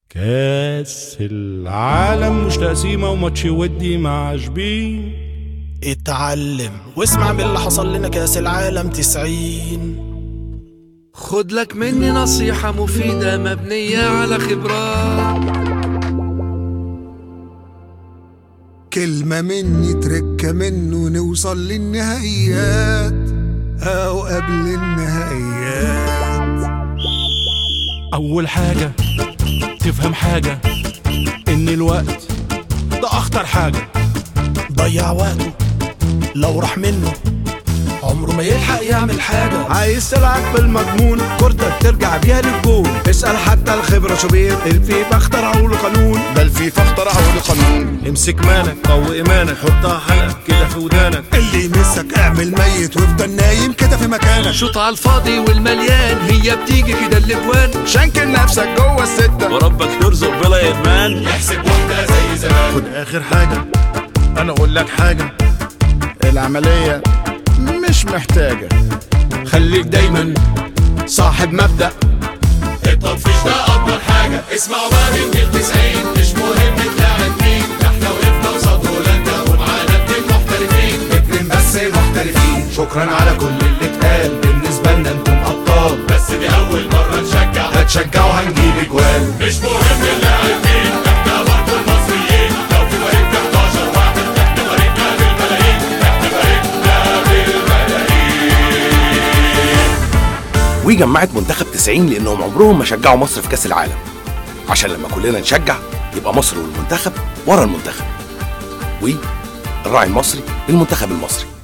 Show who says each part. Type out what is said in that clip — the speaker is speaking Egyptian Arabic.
Speaker 1: كاس العالم مش تقسيمة وماتش ودي مع شبين
Speaker 2: اتعلم واسمع من اللي حصل لنا كاس العالم تسعين
Speaker 3: خد لك مني نصيحة مفيدة مبنية على خبرات
Speaker 4: كلمة مني تركة منه نوصل للنهائيات أو قبل النهائيات
Speaker 1: أول حاجة تفهم حاجة إن الوقت ده أخطر حاجة
Speaker 2: ضيع وقته لو راح منه عمره ما يلحق يعمل حاجة
Speaker 5: عايز تلعب بالمضمون كورتك ترجع بيها للجول اسأل حتى الخبرة شو بيت الفيفا اخترعوا له قانون
Speaker 6: ده الفيفا اخترعوا له قانون
Speaker 1: امسك مالك قوي إيمانك حطها حلقة كده في ودانك
Speaker 4: اللي يمسك اعمل ميت وافضل نايم كده في مكانك
Speaker 3: شوط على الفاضي والمليان هي بتيجي كده الاجوان
Speaker 6: شنكل نفسك جوه الستة
Speaker 1: وربك يرزق بلا إدمان
Speaker 6: خد آخر حاجة أنا أقول لك حاجة العملية مش محتاجة
Speaker 1: خليك دايما صاحب مبدأ
Speaker 7: التطفيش ده أفضل حاجة اسمعوا بقى من جيل 90 مش مهم تلاعب مين ده احنا وقفنا قصاد هولندا ومعانا اتنين محترفين اتنين بس محترفين شكرا على كل اللي اتقال بالنسبة لنا انتم أبطال بس دي أول مرة نشجع هتشجعوا هنجيب اجوال مش مهم اللاعب مين احنا برضه المصريين لو في فريقنا 11 واحد احنا فريقنا بالملايين احنا فريقنا بالملايين
Speaker 8: وي جمعت منتخب 90 لانهم عمرهم ما شجعوا مصر في كاس العالم عشان لما كلنا نشجع يبقى مصر والمنتخب ورا المنتخب وي الراعي المصري للمنتخب المصري